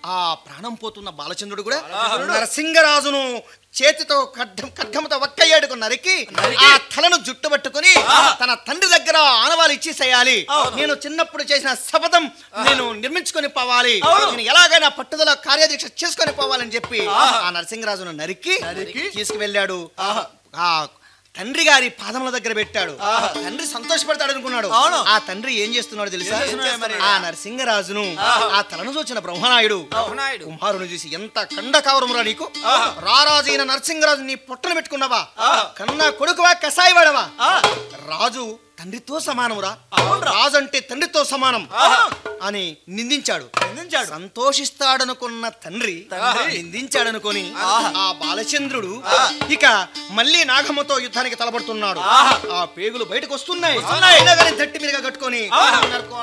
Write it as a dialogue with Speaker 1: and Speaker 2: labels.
Speaker 1: ఆ ప్రాణం పోతున్న బాలచంద్రుడు కూడా నరసింగరాజును చేతితో ఖడ్గం ఖడ్గముతో ఒక్క ఏడుకు నరికి ఆ తలను జుట్టుబట్టుకుని తన తండ్రి దగ్గర ఆనవాలు ఇచ్చేసేయాలి నేను చిన్నప్పుడు చేసిన శపథం నేను నిర్మించుకొని పోవాలి నేను ఎలాగైనా పట్టుదల కార్యదీక్ష చేసుకొని పోవాలని చెప్పి ఆ నరసింగరాజును నరికి తీసుకువెళ్ళాడు ఆ తండ్రి గారి పాదముల దగ్గర పెట్టాడు తండ్రి సంతోషపడతాడు అనుకున్నాడు ఆ తండ్రి ఏం చేస్తున్నాడు తెలుసా ఆ నరసింగరాజును ఆ తలను చూచిన బ్రహ్మనాయుడు
Speaker 2: బ్రహ్మనాయుడు.
Speaker 1: కుమారుని చూసి ఎంత కండ కవరమురా నీకు రారాజైన నరసింగరాజు నీ పొట్టను పెట్టుకున్నావా కన్నా కొడుకువా కసాయివాడవా రాజు తండ్రితో సమానమురా రాజు అంటే తండ్రితో సమానం అని నిందించాడు
Speaker 2: నిందించాడు.
Speaker 1: సంతోషిస్తాడనుకున్న తండ్రి నిందించాడనుకొని ఆ బాలచంద్రుడు ఇక మళ్ళీ నాగమ్మతో యుద్ధానికి తలపడుతున్నాడు ఆ పేగులు బయటకు వస్తున్నాయి అయినా కానీ తట్టి మీదుగా కట్టుకొని